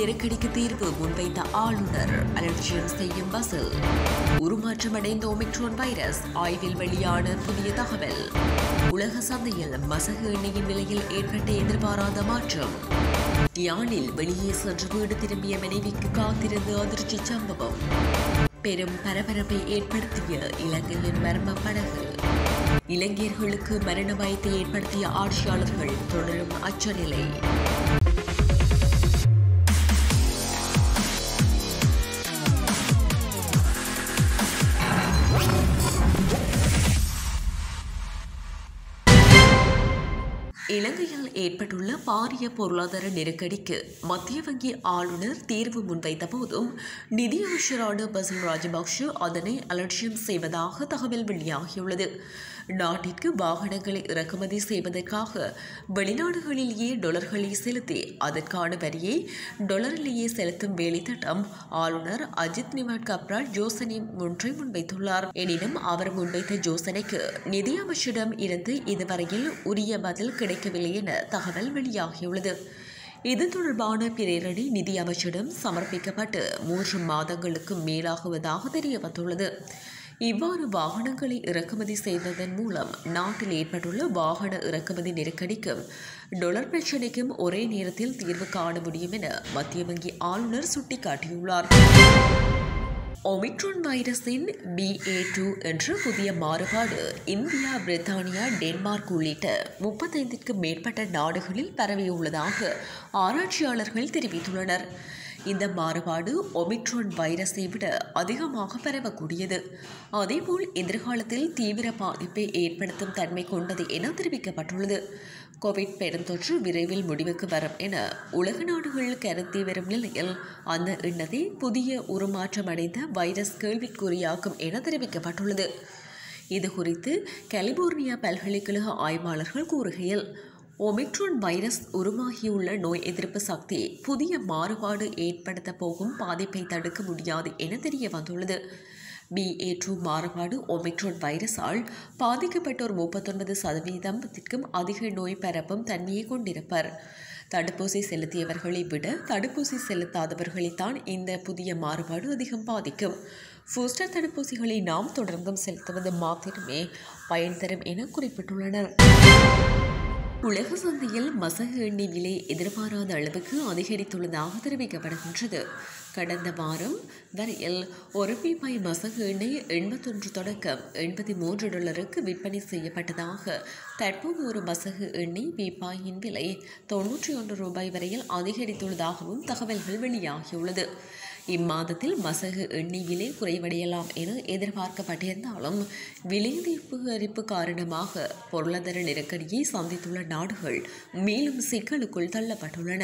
நெருக்கடிக்கு தீர்வு முன்வைத்த ஆளுநர் அலட்சியம் செய்யும் பஸ்ஸில் உருமாற்றமடைந்த ஒமிக்ரோன் வைரஸ் ஆய்வில் வெளியான புதிய தகவல் உலக சந்தையில் மசகு எண்ணெயின் விலையில் ஏற்பட்ட எதிர்பாராத மாற்றம் யாழில் வெளியே சென்று வீடு திரும்பிய மனைவிக்கு காத்திருந்த அதிர்ச்சி சம்பவம் பெரும் பரபரப்பை ஏற்படுத்திய இலங்கையின் மர்ம படகு இலங்கையர்களுக்கு மரண பயத்தை ஏற்படுத்திய ஆட்சியாளர்கள் தொடரும் அச்சநிலை இலங்கையில் ஏற்பட்டுள்ள பாரிய பொருளாதார நெருக்கடிக்கு மத்திய வங்கி ஆளுநர் தீர்வு முன்வைத்த போதும் நிதி அமைச்சரான பசில் ராஜபக்ஷ அதனை அலட்சியம் செய்வதாக தகவல் வெளியாகியுள்ளது நாட்டிற்கு வாகனங்களை இறக்குமதி செய்வதற்காக வெளிநாடுகளிலேயே டொலர்களை செலுத்தி அதற்கான வரியை டொலரிலேயே செலுத்தும் வேலை திட்டம் ஆளுநர் அஜித் நிவாட் கப்ரால் யோசனை ஒன்றை முன்வைத்துள்ளார் எனினும் அவர் முன்வைத்த யோசனைக்கு நிதி அமைச்சரிடம் இருந்து இதுவரையில் உரிய பதில் கிடைக்கவில்லை என தகவல் வெளியாகியுள்ளது இது தொடர்பான பிரேரணை நிதி அமைச்சரிடம் சமர்ப்பிக்கப்பட்டு மூன்று மாதங்களுக்கு மேலாகுவதாக தெரிய வந்துள்ளது இவ்வாறு வாகனங்களை இறக்குமதி செய்ததன் மூலம் நாட்டில் ஏற்பட்டுள்ள வாகன இறக்குமதி நெருக்கடிக்கும் டொலர் பிரச்சினைக்கும் ஒரே நேரத்தில் தீர்வு காண முடியும் என மத்திய வங்கி ஆளுநர் சுட்டிக்காட்டியுள்ளார் ஒமிக்ரான் வைரஸின் பிஏ டூ என்ற புதிய மாறுபாடு இந்தியா பிரித்தானியா டென்மார்க் உள்ளிட்ட முப்பத்தைந்திற்கும் மேற்பட்ட நாடுகளில் பரவியுள்ளதாக ஆராய்ச்சியாளர்கள் தெரிவித்துள்ளனர் இந்த மாறுபாடு ஒமிக்ரான் வைரஸை விட அதிகமாக பரவக்கூடியது அதேபோல் எதிர்காலத்தில் தீவிர பாதிப்பை ஏற்படுத்தும் தன்மை கொண்டது என தெரிவிக்கப்பட்டுள்ளது கோவிட் பெருந்தொற்று விரைவில் முடிவுக்கு வரும் என உலக நாடுகள் கருத்தி வரும் நிலையில் அந்த எண்ணத்தை புதிய உருமாற்றமடைந்த வைரஸ் கேள்விக்குறியாக்கும் என தெரிவிக்கப்பட்டுள்ளது இது குறித்து கலிபோர்னியா பல்கலைக்கழக ஆய்வாளர்கள் கூறுகையில் ஒமிக்ரான் வைரஸ் உருவாகியுள்ள நோய் எதிர்ப்பு சக்தி புதிய மாறுபாடு ஏற்படுத்த போகும் பாதிப்பை தடுக்க முடியாது என தெரிய வந்துள்ளது பிஏ டூ மாறுபாடு ஒமிக்ரான் வைரஸால் பாதிக்கப்பட்டோர் முப்பத்தொன்பது சதவீதத்திற்கும் அதிக நோய் பரப்பும் தன்மையை கொண்டிருப்பர் தடுப்பூசி செலுத்தியவர்களை விட தடுப்பூசி செலுத்தாதவர்களைத்தான் இந்த புதிய மாறுபாடு அதிகம் பாதிக்கும் பூஸ்டர் தடுப்பூசிகளை நாம் தொடர்ந்தும் செலுத்துவது மாத்திரமே பயன் தரும் என குறிப்பிட்டுள்ளனர் உலக சந்தையில் மசகு எண்ணெய் விலை எதிர்பாராத அளவுக்கு அதிகரித்துள்ளதாக தெரிவிக்கப்படுகின்றது கடந்த வாரம் வரையில் ஒரு பீப்பாய் மசகு எண்ணெய் எண்பத்தொன்று தொடக்கம் எண்பத்தி மூன்று டாலருக்கு விற்பனை செய்யப்பட்டதாக தற்போது ஒரு மசகு எண்ணெய் பீப்பாயின் விலை தொன்னூற்றி ஒன்று ரூபாய் வரையில் அதிகரித்துள்ளதாகவும் தகவல்கள் வெளியாகியுள்ளது இம்மாதத்தில் மசகு எண்ணெய் விலை குறைவடையலாம் என எதிர்பார்க்கப்பட்டிருந்தாலும் விலை அதிகரிப்பு காரணமாக பொருளாதார நெருக்கடியை சந்தித்துள்ள நாடுகள் மேலும் சிக்கலுக்குள் தள்ளப்பட்டுள்ளன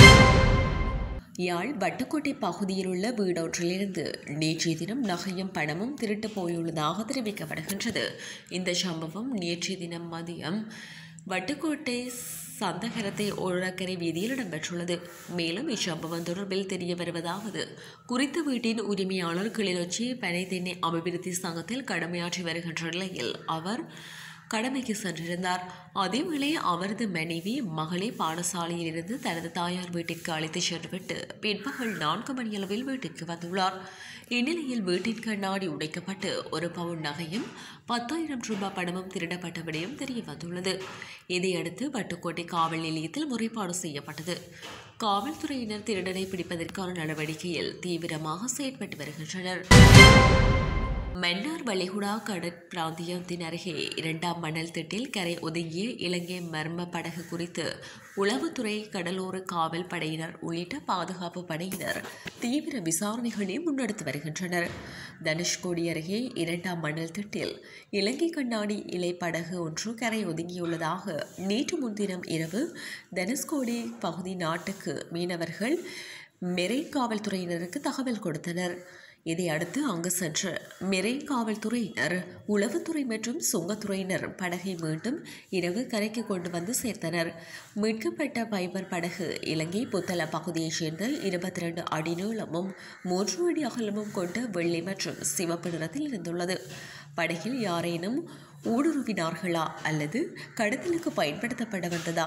யாழ் வட்டுக்கோட்டை பகுதியில் உள்ள வீடொன்றிலிருந்து நேற்றைய தினம் நகையும் பணமும் திருட்டு போயுள்ளதாக தெரிவிக்கப்படுகின்றது இந்த சம்பவம் நேற்றைய தினம் மதியம் வட்டுக்கோட்டை சந்தகரத்தை ஓழக்கரை வீதியில் இடம்பெற்றுள்ளது மேலும் இச்சம்பவம் தொடர்பில் தெரிய வருவதாவது குறித்த வீட்டின் உரிமையாளர் கிளிநொச்சி பனை தென்னை அபிவிருத்தி சங்கத்தில் கடமையாற்றி வருகின்ற நிலையில் அவர் கடமைக்கு சென்றிருந்தார் அதேவேளை அவரது மனைவி மகளை பாடசாலையில் இருந்து தனது தாயார் வீட்டிற்கு அழைத்து சென்றுவிட்டு பிற்பகல் நான்கு மணியளவில் வீட்டிற்கு வந்துள்ளார் இந்நிலையில் வீட்டின் கண்ணாடி உடைக்கப்பட்டு ஒரு பவுன் நகையும் பத்தாயிரம் ரூபாய் பணமும் திருடப்பட்ட விடயம் தெரிய வந்துள்ளது இதையடுத்து வட்டுக்கோட்டை காவல் நிலையத்தில் முறைப்பாடு செய்யப்பட்டது காவல்துறையினர் திருடனை பிடிப்பதற்கான நடவடிக்கையில் தீவிரமாக செயற்பட்டு வருகின்றனர் மன்னார் வளைகுடா கடற்பிராந்தியத்தின் அருகே இரண்டாம் மணல் திட்டில் கரை ஒதுங்கிய இலங்கை மர்ம படகு குறித்து உளவுத்துறை கடலோர காவல் படையினர் உள்ளிட்ட பாதுகாப்பு படையினர் தீவிர விசாரணைகளை முன்னெடுத்து வருகின்றனர் தனுஷ்கோடி அருகே இரண்டாம் மணல் திட்டில் இலங்கை கண்ணாடி இலை படகு ஒன்று கரை ஒதுங்கியுள்ளதாக நேற்று முன்தினம் இரவு தனுஷ்கோடி பகுதி நாட்டுக்கு மீனவர்கள் மெரெயின் காவல்துறையினருக்கு தகவல் கொடுத்தனர் இதையடுத்து அங்கு சென்ற மெரெயின் காவல்துறையினர் உளவுத்துறை மற்றும் சுங்கத்துறையினர் படகை மீண்டும் இரவு கரைக்கு கொண்டு வந்து சேர்த்தனர் மீட்கப்பட்ட பைபர் படகு இலங்கை புத்தள பகுதியைச் சேர்ந்த இருபத்தி ரெண்டு அடி நீளமும் மூன்று அடி அகலமும் கொண்ட வெள்ளை மற்றும் சிவப்பு நிறத்தில் இருந்துள்ளது படகில் யாரேனும் ஊடுருவினார்களா அல்லது கடத்தலுக்கு பயன்படுத்தப்பட வந்ததா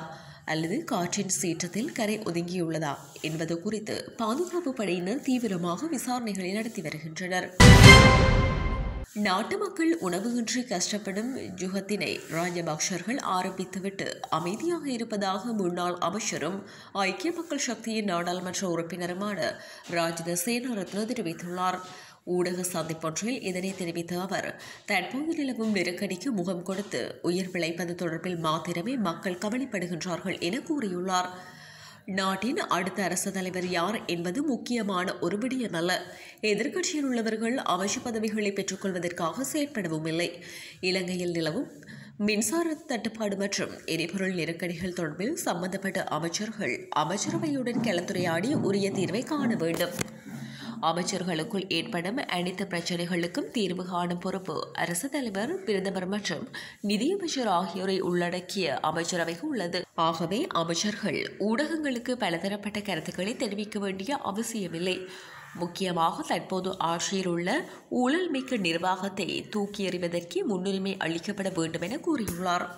அல்லது காற்றின் சீற்றத்தில் கரை ஒதுங்கியுள்ளதா என்பது குறித்து பாதுகாப்பு படையினர் தீவிரமாக விசாரணைகளை நடத்தி வருகின்றனர் நாட்டு மக்கள் உணவுயின்றி கஷ்டப்படும் யுகத்தினை ராஜபக்சர்கள் ஆரம்பித்துவிட்டு அமைதியாக இருப்பதாக முன்னாள் அமைச்சரும் ஐக்கிய மக்கள் சக்தியின் நாடாளுமன்ற உறுப்பினருமான ராஜித சேனாரத்ன தெரிவித்துள்ளார் ஊடக சந்திப்பொன்றில் இதனை தெரிவித்த அவர் தற்போது நிலவும் நெருக்கடிக்கு முகம் கொடுத்து உயிர் பிழைப்பது தொடர்பில் மாத்திரமே மக்கள் கவலைப்படுகின்றார்கள் என கூறியுள்ளார் நாட்டின் அடுத்த அரசு தலைவர் யார் என்பது முக்கியமான ஒரு விடயமல்ல எதிர்க்கட்சியில் உள்ளவர்கள் அமைச்சு பதவிகளை பெற்றுக்கொள்வதற்காக செயற்படவும் இல்லை இலங்கையில் நிலவும் மின்சார தட்டுப்பாடு மற்றும் எரிபொருள் நெருக்கடிகள் தொடர்பில் சம்பந்தப்பட்ட அமைச்சர்கள் அமைச்சரவையுடன் கலந்துரையாடி உரிய தீர்வை காண வேண்டும் அமைச்சர்களுக்குள் ஏற்படும் அனைத்து பிரச்சனைகளுக்கும் தீர்வு காணும் பொறுப்பு அரசு தலைவர் பிரதமர் மற்றும் நிதியமைச்சர் ஆகியோரை உள்ளடக்கிய அமைச்சரவைக்கு உள்ளது ஆகவே அமைச்சர்கள் ஊடகங்களுக்கு பலதரப்பட்ட கருத்துக்களை தெரிவிக்க வேண்டிய அவசியமில்லை முக்கியமாக தற்போது ஆட்சியில் உள்ள ஊழல் மிக்க நிர்வாகத்தை தூக்கி எறிவதற்கு முன்னுரிமை அளிக்கப்பட வேண்டும் என கூறியுள்ளார்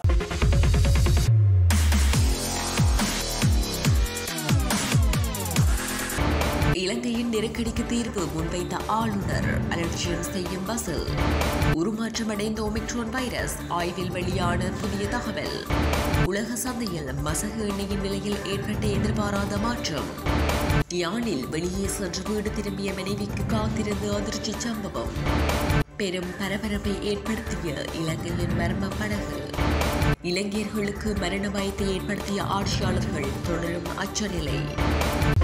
இலங்கையின் நெருக்கடிக்கு தீர்வு முன்வைத்த ஆளுநர் அலட்சியம் செய்யும் பஸ்ஸில் உருமாற்றமடைந்த ஒமிக்ரோன் வைரஸ் ஆய்வில் வெளியான புதிய தகவல் உலக சந்தையில் மசகு எண்ணெயின் விலையில் ஏற்பட்ட எதிர்பாராத மாற்றம் யாழில் வெளியே சென்று வீடு திரும்பிய மனைவிக்கு காத்திருந்த அதிர்ச்சி சம்பவம் பெரும் பரபரப்பை ஏற்படுத்திய இலங்கையின் மர்ம படகு இலங்கையர்களுக்கு மரண பயத்தை ஏற்படுத்திய ஆட்சியாளர்கள் தொடரும் அச்சநிலை